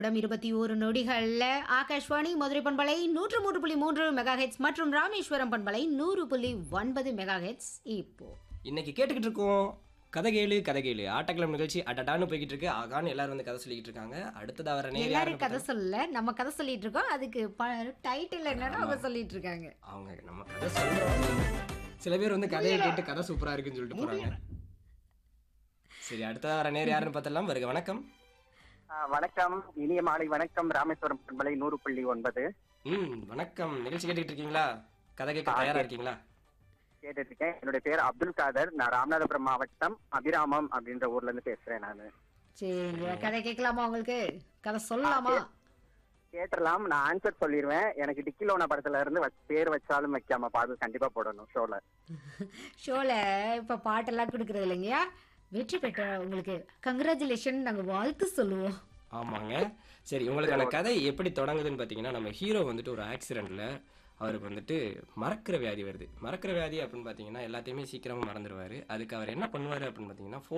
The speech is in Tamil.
இடம் இருபத்தி ஓரு நொடிகள்ல ஆகாஷ்வாணி மதுரை பண்பலை நூற்று மூன்று புள்ளி மூன்று மெகா ஹெட்ஸ் மற்றும் ராமேஸ்வரம் பண்பலை நூறு புள்ளி ஒன்பது மெகா ஹெட்ஸ் இப்போ இன்னைக்கு கேட்டுக்கிட்டு இருக்கோம் கதை கேளு கதை கேளு ஆட்டக்கிழமை நிகழ்ச்சி அட்டடான்னு போய்கிட்டு இருக்கு ஆகான்னு எல்லாரும் வந்து கதை சொல்லிக்கிட்டு இருக்காங்க அடுத்ததா வர நேர் எல்லாரும் யாருன்னு கதை சொல்லல நம்ம கதை சொல்லிட்டு இருக்கோம் அதுக்கு டைட்டில் என்னன்னு அவங்க சொல்லிட்டு இருக்காங்க பார்த்தா- அவங்க நம்ம கதை சொல்றோம் சில பேர் வந்து கதையை கேட்டு கதை சூப்பரா இருக்குன்னு சொல்லிட்டு போறாங்க சரி அடுத்ததா வர நேர் யாருன்னு பார்த்தலாம் வருக வணக்கம் ஆ, வணக்கம் இனிய மாலை வணக்கம் ராமேஸ்வரம் பண்பலை நூறு புள்ளி ஒன்பது ம் வணக்கம் நிகழ்ச்சி கேட்டுக்கிட்டு இருக்கீங்களா கதை கேட்க தயாரா இருக்கீங்களா கேட்டுட்டு இருக்கேன் என்னுடைய பேர் அப்துல் காதர் நான் ராமநாதபுரம் மாவட்டம் அபிராமம் அப்படின்ற ஊர்ல இருந்து பேசுறேன் நான் சரி கதை கேட்கலாமா உங்களுக்கு கதை சொல்லலாமா கேட்டுடலாம் நான் ஆன்சர் சொல்லிடுவேன் எனக்கு டிக்கிலோனா படத்துல இருந்து வச்ச- பேர் வச்சாலும் வைக்காம பாடல் கண்டிப்பா போடணும் ஷோல ஷோல இப்ப பாட்டெல்லாம் கொடுக்கறது இல்லைங்கயா வெற்றி பெற்ற உங்களுக்கு கங்க்ராச்சுலேஷன் நாங்க வாழ்த்து சொல்லுவோம் ஆமாங்க சரி உங்களுக்கான கதை எப்படி தொடங்குதுன்னு பார்த்தீங்கன்னா நம்ம ஹீரோ வந்துட்டு ஒரு ஆக்சிடெண்ட்ல அவருக்கு வந்துட்டு மறக்கிற வியாதி வருது மறக்கிற வியாதி அப்படின்னு பார்த்தீங்கன்னா எல்லாத்தையுமே சீக்கிரமா மறந்துடுவாரு அதுக்கு அவர் என்ன பண்ணுவாரு அப்படின்னு பார்த்தீங்கன்னா